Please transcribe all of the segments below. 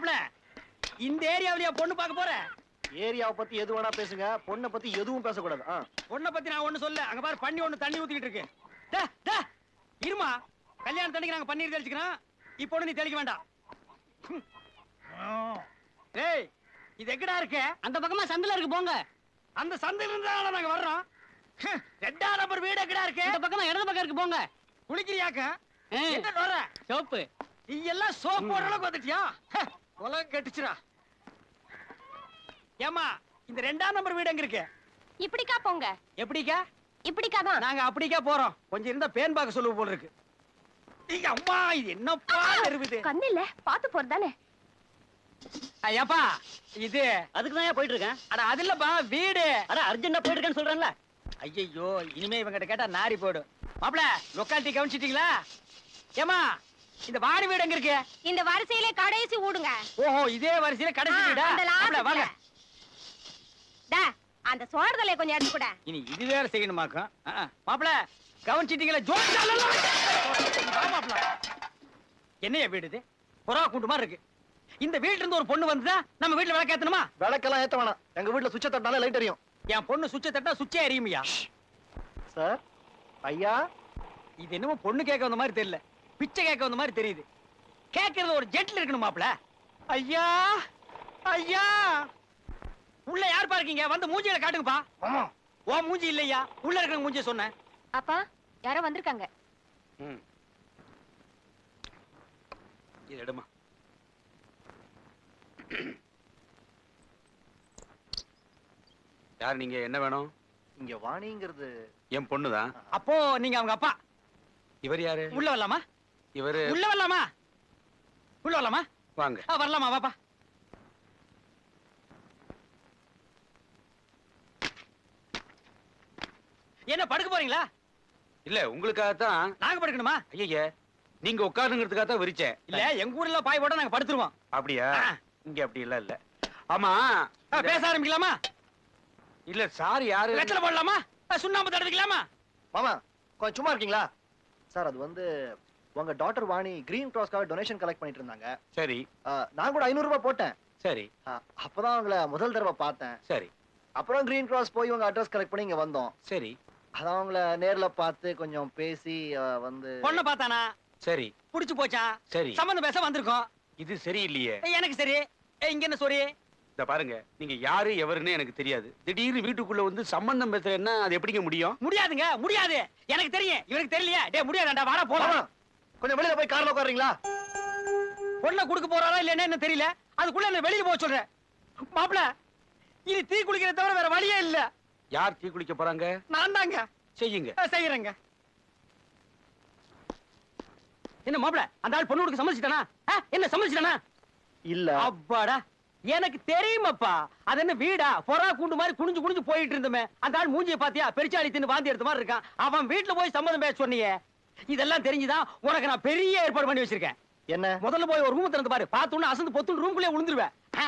மாப்பிள இந்த ஏரியாவிலயா பொண்ணு பார்க்க போற ஏரியாவை பத்தி எது வேணா பேசுங்க பொண்ணை பத்தி எதுவும் பேசக்கூடாது ஆ. பொண்ணை பத்தி நான் ஒண்ணு சொல்ல அங்க பாரு பண்ணி ஒண்ணு தண்ணி ஊத்திக்கிட்டு இருக்கு டே, டே, இருமா கல்யாணம் தண்ணிக்கு நாங்க பன்னீர் தெளிச்சுக்கிறோம் இப்போ ஒண்ணு நீ தெளிக்க வேண்டாம் டேய் இது எங்கடா இருக்கு அந்த பக்கமா சந்தில இருக்கு போங்க அந்த சந்தையில இருந்து தானே நாங்க வர்றோம் ஹம், ரெண்டாம் நம்பர் வீடு எங்கடா இருக்கு இந்த பக்கமா இடது பக்கம் இருக்கு போங்க குளிக்கிறியாக்க ஆ. என்ன நோற சோப்பு நீ எல்லாம் சோப் போடுற அளவுக்கு வந்துட்டியா ஹ, உலகம் கெட்டுச்சுடா ஏமா இந்த ரெண்டாம் நம்பர் வீடு எங்க இருக்கு இப்படிக்கா போங்க எப்படிக்கா இப்படிக்கா தான் நாங்க அப்படிக்கா போறோம் கொஞ்சம் இருந்தா பேன் பார்க்க சொல்லுவோம் போல இருக்கு ஐயா, அம்மா இது என்னப்பா இருக்குது கண்ணு இல்ல பாத்து போறதானே ஐயாப்பா இது அதுக்கு தான் போயிட்டு இருக்கேன் அட அது இல்லப்பா வீடு அட அர்ஜென்டா போயிட்டு இருக்கேன்னு சொல்றேன்ல ஐயோ இனிமே இவங்கிட்ட கேட்டா நாரி போயிடும் மாப்பிள லொக்காலிட்டி கவனிச்சிட்டீங்களா ஏமா இந்த வாடி வீடு எங்க இருக்கு இந்த வரிசையிலே கடைசி ஊடுங்க ஓஹோ இதே வரிசையில கடைசி ஆ, வீடா அந்த மாப்பிள, வாங்க லாஸ்ட்ல டா அந்த சோறுதலை கொஞ்சம் எடுத்து கூட இனி இது வேற செய்யணுமாக்கும் மாப்பிள கவனிச்சிட்டீங்களா ஜோடி மாப்பிள என்னையா வீடு இது புறா கூண்டு மாதிரி இருக்கு இந்த வீட்டுல இருந்து ஒரு பொண்ணு வந்ததா நம்ம வீட்டுல விளக்கு ஏத்தணுமா விளக்கெல்லாம் ஏத்த வேணாம் எங்க வீட்டுல சுவிட்ச தட்டினாலே லைட் எரியும் என் பொண்ணு சுவிட்ச தட்டா சுவிட்சே எரியுமையா சார் ஐயா இது என்னமோ பொண்ணு கேட்க வந்த மாதிரி தெரியல பிச்சை கேட்க வந்த மாதிரி தெரியுது கேட்கறது ஒரு ஜெட்ல இருக்கணும் மாப்பிள ஐயா ஐயா உள்ள யார் பாருக்கீங்க வந்து மூஞ்சியில காட்டுங்கப்பா ஆமா ஓ மூஞ்சி இல்லையா உள்ள இருக்கிற மூஞ்சிய சொன்னேன் அப்பா யாரோ வந்திருக்காங்க இது எடுமா யார் நீங்க என்ன வேணும் இங்க வாணிங்கிறது என் பொண்ணுதான் அப்போ நீங்க அவங்க அப்பா இவர் யாரு உள்ள வரலாமா இவரு உள்ள வரலாமா உள்ள வரலாமா வாங்க ஆ, வரலாமா வாப்பா என்ன படுக்க போறீங்களா இல்ல உங்களுக்காகத்தான் நாங்க படுக்கணுமா ஐய நீங்க உட்காருங்கிறதுக்காக தான் விரிச்சேன் இல்ல எங்க ஊர்ல பாய் போட்டா நாங்க படுத்துருவோம் அப்படியா ஆ. இங்க அப்படி இல்ல இல்ல ஆமா ஆ, பேச ஆரம்பிக்கலாமா இல்ல சார் யாரு வெத்தலை போடலாமா ஆ, சுண்ணாம்பு தடவிக்கலாமா மாமா கொஞ்சம் சும்மா இருக்கீங்களா சார் அது வந்து உங்க டாட்டர் வாணி கிரீன் கிராஸ்க்காக டொனேஷன் கலெக்ட் பண்ணிட்டு இருந்தாங்க சரி ஆ, நான் கூட ஐநூறு ரூபாய் போட்டேன் சரி ஆ, அப்பதான் அவங்கள முதல் தடவை பார்த்தேன் சரி அப்புறம் கிரீன் கிராஸ் போய் உங்க அட்ரஸ் கலெக்ட் பண்ணி இங்க வந்தோம் சரி அதான் அவங்கள நேர்ல பார்த்து கொஞ்சம் பேசி ஆ, வந்து பொண்ணை பார்த்தானா சரி புடிச்சு போச்சான் சரி சம்மந்தம் பேச வந்திருக்கோம் இது சரியில்லையே ஏய், எனக்கு சரி ஏய், இங்க என்ன சொரி இத பாருங்க நீங்க யாரு எவருன்னு எனக்கு தெரியாது திடீர்னு வீட்டுக்குள்ள வந்து சம்பந்தம் பேசுறேன்னா அது எப்படிங்க முடியும் முடியாதுங்க முடியாது எனக்கு தெரியும் இவனுக்கு தெரியலையே டேய் முடியாதாண்டா வாடா மாமா போலாம் கொஞ்சம் வெளியில போய் கார்ல உட்காருங்களா பொண்ணை கொடுக்க போறாரா இல்லைன்னா என்ன தெரியல அதுக்குள்ள என்ன வெளிய போக சொல்றேன் மாப்பிள இனி தீ குளிக்கிறத தவிர வேற வழியே இல்ல யார் தீ குளிக்க போறாங்க நான் தாங்க செய்யுங்க அஹ், செய்யறேங்க என்ன மாப்பிள அந்த ஆள் பொண்ணு கொடுக்க சம்மதிச்சிட்டானா அஹ், என்ன சம்மதிச்சிட்டானா இல்ல அப்பாடா எனக்கு தெரியுமாப்பா அது என்ன வீடா பொறா கூண்டு மாதிரி குனிஞ்சு குனிஞ்சு போயிட்டு இருந்தமே அந்த ஆள் மூஞ்சிய பாத்தியா பெருச்சாளி தின்னு வாந்தி எடுத்த மாதிரி இருக்கான் அவன் வீட்டுல போய் சம்மதம் பேச சொன்னீங்க இதெல்லாம் தெரிஞ்சுதான் உனக்கு நான் பெரிய ஏற்பாடு பண்ணி வச்சிருக்கேன் என்ன முதல்ல போய் ஒரு ரூம் திறந்து பாரு பார்த்த உடனே அசந்து பொத்து ரூம்குள்ளே விழுந்துருவேன் ஆ.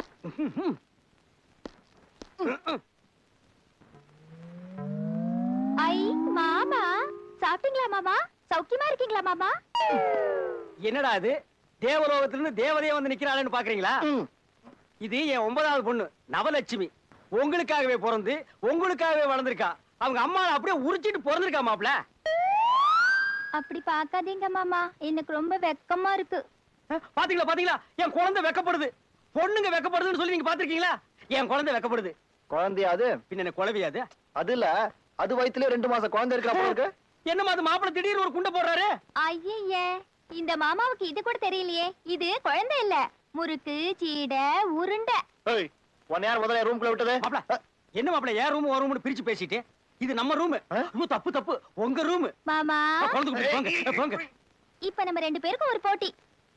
ஐ மாமா சாப்பிட்டீங்களா மாமா சௌக்கியமா இருக்கீங்களா மாமா என்னடா இது தேவலோகத்திலிருந்து தேவதையே வந்து நிக்கிறாளேன்னு பாக்குறீங்களா ம். இது என் ஒன்பதாவது பொண்ணு நவலட்சுமி உங்களுக்காகவே பிறந்து உங்களுக்காகவே வளர்ந்திருக்கா அவங்க அம்மா அப்படியே உரிச்சிட்டு பிறந்திருக்கா மாப்ள அப்படி பார்க்காதீங்க மாமா எனக்கு ரொம்ப வெக்கமா இருக்கு பாத்தீங்களா பாத்தீங்களா என் குழந்தை வெக்கப்படுது பொண்ணுங்க வெக்கப்படுதுன்னு சொல்லி நீங்க பாத்திருக்கீங்களா என் குழந்தை வெக்கப்படுது குழந்தையா அது பின்ன என்ன குழவியாது அது இல்ல அது வயித்துல ரெண்டு மாசம் குழந்தை இருக்கிற அப்ப இருக்கு என்னமா அது மாப்பிள திடீர்னு ஒரு குண்டை போடுறாரு ஐயே இந்த மாமாவுக்கு இது கூட தெரியலையே இது குழந்தை இல்ல முறுக்கு சீடை உருண்டை ஏய் உன்னை யார் முதல்ல ரூம்குள்ள விட்டது மாப்ள என்ன மாப்ள ஏன் ரூம் ஒரு ரூம்னு பிரிச்சு பேசிட்டு இது நம்ம ரூம் ஆ? ஐயோ தப்பு தப்பு உங்க ரூம் மாமா குழந்தை கூட்டிட்டு போங்க அஹ், போங்க இப்ப நம்ம ரெண்டு பேருக்கும் ஒரு போட்டி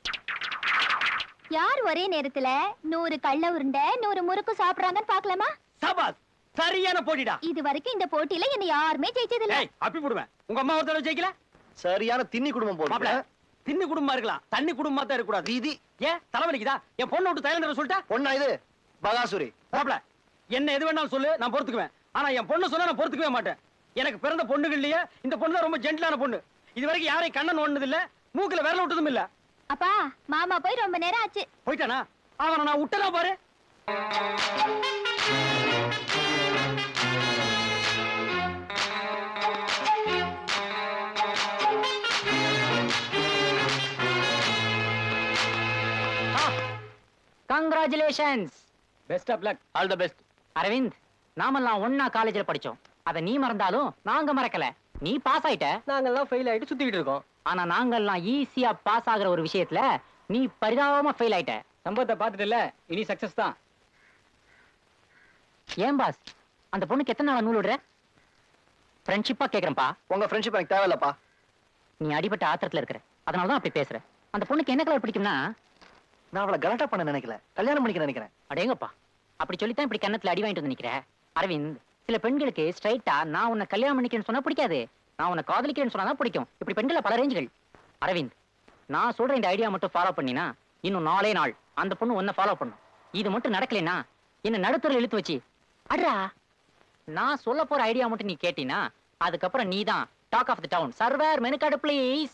யார் ஒரே நேரத்துல நூறு கள்ள உருண்டை நூறு முறுக்கு சாப்பிடுறாங்கன்னு பாக்கலாமா சபாஸ் சரியான போட்டிடா இது வரைக்கும் இந்த போட்டியில என்ன யாருமே ஜெயிச்சது இல்ல ஏய் அப்பி போடுவேன் உங்க அம்மா ஒருத்தர ஜெயிக்கல சரியான தின்னி குடும்பம் மாப்ள போடுங்க தின்னு குடும்பமா இருக்கலாம் தண்ணி குடும்பமா தான் இருக்க கூடாது வீதி ஏன் தலைவலிக்குதா என் பொண்ணை விட்டு தைலம் தர சொல்லிட்டா பொண்ணா இது பகாசுரி மாப்ள என்ன எது வேணாலும் சொல்லு நான் பொறுத்துக்குவேன் ஆனா என் பொண்ணு சொன்னா நான் பொறுத்துக்கவே மாட்டேன் எனக்கு பிறந்த பொண்ணுகள்லயே இந்த பொண்ணு தான் ரொம்ப ஜென்டிலான பொண்ணு இது வரைக்கும் யாரையும் கண்ணன் ஒண்ணது இல்ல மூக்குல விரல விட்டதும் இல்ல அப்பா மாமா போய் ரொம்ப நேரம் ஆச்சு போயிட்டானா அவனை நான் விட்டனா பாரு congratulations best of luck all the best Aravind நாமெல்லாம் ஒண்ணா காலேஜ்ல படிச்சோம் அத நீ மறந்தாலும் நாங்க மறக்கல நீ பாஸ் ஆயிட்ட நாங்கெல்லாம் ஃபெயில் ஆயிட்டு சுத்திக்கிட்டு இருக்கோம் ஆனா நாங்கெல்லாம் ஈஸியா பாஸ் ஆகுற ஒரு விஷயத்துல நீ பரிதாபமா ஃபெயில் ஆயிட்ட சம்பவத்தை பார்த்துட்டுல இனி சக்சஸ் தான் ஏன் பாஸ் அந்த பொண்ணுக்கு எத்தனை நாளா நூல் விடுற ஃப்ரெண்ட்ஷிப்பா கேக்குறேன்ப்பா உங்க ஃப்ரெண்ட்ஷிப் எனக்கு தேவையில்லப்பா நீ அடிபட்ட ஆத்திரத்துல இருக்கிற அதனாலதான் அப்படி பேசுற அந்த பொண்ணுக்கு என்ன கலர் பிடிக்கும்னா நான் அவளை கலாட்டா பண்ண நினைக்கல கல்யாணம் பண்ணிக்க நினைக்கிறேன் அடேங்கப்பா அப்படி சொல்லித்தான் இப்படி கன்னத்துல அடி வாங்கிட்டு வந்து நிக்கிற அரவிந்த் சில பெண்களுக்கு ஸ்ட்ரைட்டா நான் உன்னை கல்யாணம் பண்ணிக்கிறேன்னு சொன்னா பிடிக்காது நான் உன்னை காதலிக்கிறேன்னு சொன்னா தான் பிடிக்கும் இப்படி பெண்கள பல ரேஞ்சுகள் அரவிந்த் நான் சொல்ற இந்த ஐடியா மட்டும் ஃபாலோ பண்ணினா இன்னும் நாளே நாள் அந்த பொண்ணு உன்னை ஃபாலோ பண்ணும் இது மட்டும் நடக்கலைன்னா என்ன நடுத்தரில் இழுத்து வச்சு அட்ரா நான் சொல்ல போற ஐடியா மட்டும் நீ கேட்டினா அதுக்கப்புறம் நீ தான் talk of the town server menu card please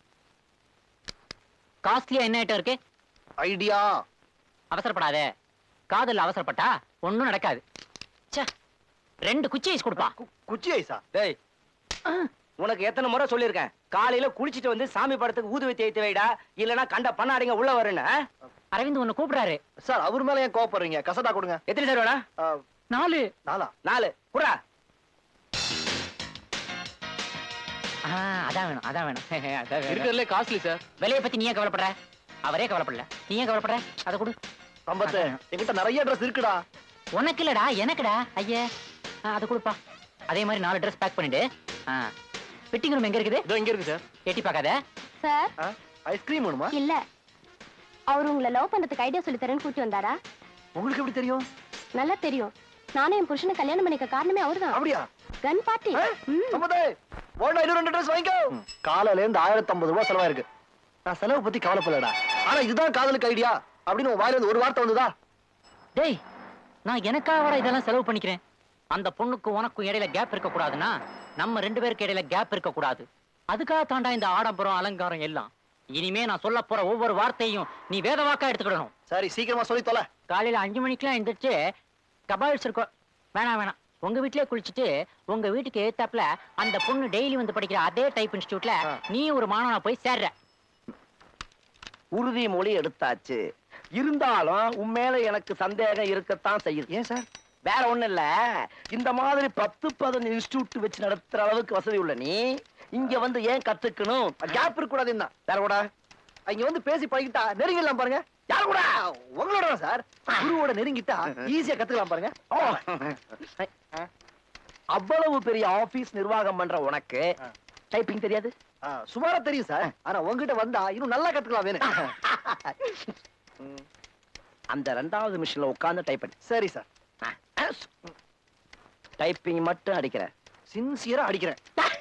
காஸ்ட்லியா என்ன ஐட்டம் இருக்கு ஐடியா அவசரப்படாத காதல்ல அவசரப்பட்டா ஒண்ணும் நடக்காது ச்சே ரெண்டு குச்சி ஐஸ் கொடுப்பா குச்சி ஐசா டேய் உனக்கு எத்தனை முறை சொல்லியிருக்கேன் காலையில குளிச்சிட்டு வந்து சாமி படத்துக்கு ஊதுவை தேய்த்து வைடா இல்லனா கண்ட பண்ணாடிங்க உள்ள வருன்னு ஆ? அரவிந்த் உன்னை கூப்பிடுறாரு சார் அவர் மேல ஏன் கோவப்படுறீங்க கசடா கொடுங்க எத்தனை சார் வேணா ஆ, நாலு நாலா நாலு புறா ஆ, அதான் வேணும் அதான் வேணும் அதான் வேணும். இருக்கிறதுல காஸ்ட்லி சார் விலைய பத்தி நீ ஏன் கவலைப்படுற அவரே கவலைப்படல நீ ஏன் கவலைப்படுற அதை கொடு சம்பத்து என்கிட்ட நிறைய ட்ரெஸ் இருக்குடா உனக்கு இல்லடா எனக்குடா ஐயே ஆ, அதை கொடுப்பா அதே மாதிரி நாலு ட்ரெஸ் பேக் பண்ணிடு ஆ ஃபிட்டிங் ரூம் எங்க இருக்குது இதோ இங்க இருக்கு சார் எட்டி பார்க்காத சார் ஐஸ்கிரீம் வேணுமா இல்ல அவர் உங்களை லவ் பண்றதுக்கு ஐடியா சொல்லி தரேன்னு கூட்டி வந்தாரா உங்களுக்கு எப்படி தெரியும் நல்லா தெரியும் நானும் என் புருஷனை கல்யாணம் பண்ணிக்க காரணமே அவர்தான் அப்படியா கன் பார்ட்டி சம்பத்து ஓடா இன்னும் ரெண்டு ட்ரெஸ் வாங்கிக்கோ காலையில இருந்து ஆயிரத்தி ஐம்பது ரூபாய் செலவாயிருக்கு நான் செலவு பத்தி கவலைப்படலடா ஆனா இதுதான் காதலுக்கு ஐடியா அப்படின்னு உன் வாயில இருந்து ஒரு வார்த்தை வந்ததா டேய் நான் எனக்காக இதெல்லாம் செலவு பண்ணிக்கிறேன் அந்த பொண்ணுக்கும் உனக்கும் இடையில கேப் இருக்க கூடாதுன்னா நம்ம ரெண்டு பேருக்கு இடையில கேப் இருக்க கூடாது அதுக்காக தாண்டா இந்த ஆடம்பரம் அலங்காரம் எல்லாம் இனிமே நான் சொல்ல போற ஒவ்வொரு வார்த்தையும் நீ வேத வாக்கா எடுத்துக்கிடணும் சரி சீக்கிரமா சொல்லி தொலை காலையில அஞ்சு மணிக்கெல்லாம் எந்திரிச்சு கபால்ஸ் இருக்கும் வேணாம் வேணாம் உங்க வீட்லயே குளிச்சுட்டு உங்க வீட்டுக்கு ஏத்தாப்புல அந்த பொண்ணு டெய்லி வந்து படிக்கிற அதே டைப் இன்ஸ்டியூட்ல நீ ஒரு மாணவனா போய் சேர்ற உறுதி மொழி எடுத்தாச்சு இருந்தாலும் உன் மேல எனக்கு சந்தேகம் இருக்கத்தான் செய்யுது ஏன் சார் வேற ஒண்ணும் இல்ல இந்த மாதிரி பத்து பதினஞ்சு இன்ஸ்டியூட் வச்சு நடத்துற அளவுக்கு வசதி உள்ள நீ இங்க வந்து ஏன் கத்துக்கணும் கேப் இருக்க கூடாதுன்னா வேற கூட இங்க வந்து பேசி பழகிட்டா நெருங்கிடலாம் பாருங்க யார் கூட உங்களோட தான் சார் குருவோட நெருங்கிட்டா ஈஸியா கத்துக்கலாம் பாருங்க ஓ. அவ்வளவு பெரிய ஆபீஸ் நிர்வாகம் பண்ற உனக்கு டைப்பிங் தெரியாது ஆ, சுமாரா தெரியும் சார் ஆனா உங்ககிட்ட வந்தா இன்னும் நல்லா கத்துக்கலாம் வேணும் அந்த ரெண்டாவது மிஷின்ல உட்கார்ந்து டைப் பண்ணி சரி சார் டைப்பிங் மட்டும் அடிக்கிற சின்சியரா அடிக்கிறேன்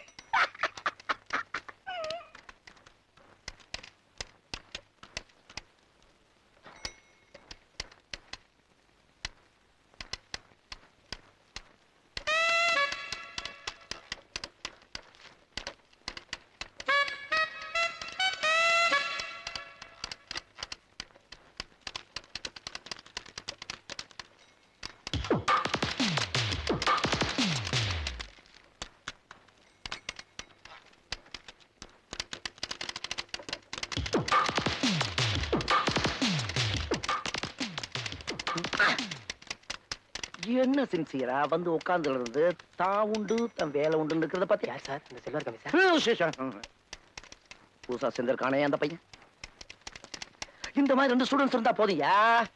என்ன சின்சியரா வந்து உட்கார்ந்து இருந்து தான் உண்டு தன் வேலை உண்டு இருக்கிறத பத்தி யார் சார் இந்த செல்வர் கம்மி சார் புதுசா சேர்ந்திருக்கானே அந்த பையன் இந்த மாதிரி ரெண்டு ஸ்டூடெண்ட்ஸ் இருந்தா போதியா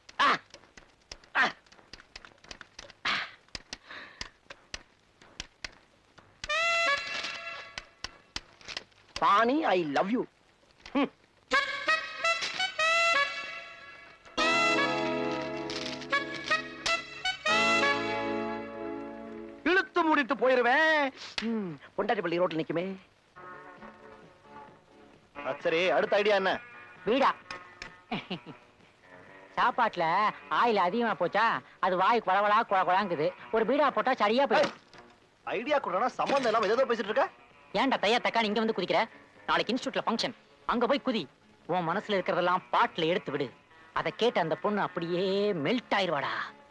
பாணி ஐ லவ் யூ இழுத்து முடித்து போயிருவேன் ம், பொண்டாட்டி பள்ளி ரோட்ல நிக்குமே ஆ, சரி அடுத்த ஐடியா என்ன வீடா சாப்பாட்டுல ஆயில் அதிகமா போச்சா அது வாய் குழவழா குழ குழாங்குது ஒரு பீடா போட்டா சரியா போயிடும் ஐடியா கொடுறா சம்பந்தம் இல்லாம ஏதோ பேசிட்டு இருக்க ஏன்டா தையா தக்கான் இங்க வந்து குதிக்கிற நாளைக்கு இன்ஸ்டியூட்ல ஃபங்க்ஷன் அங்க போய் குதி உன் மனசுல இருக்கிறதெல்லாம் பாட்டுல எடுத்து விடு அதை கேட்டு அந்த பொண்ணு அப்படியே மெல்ட் ஆயிருவாடா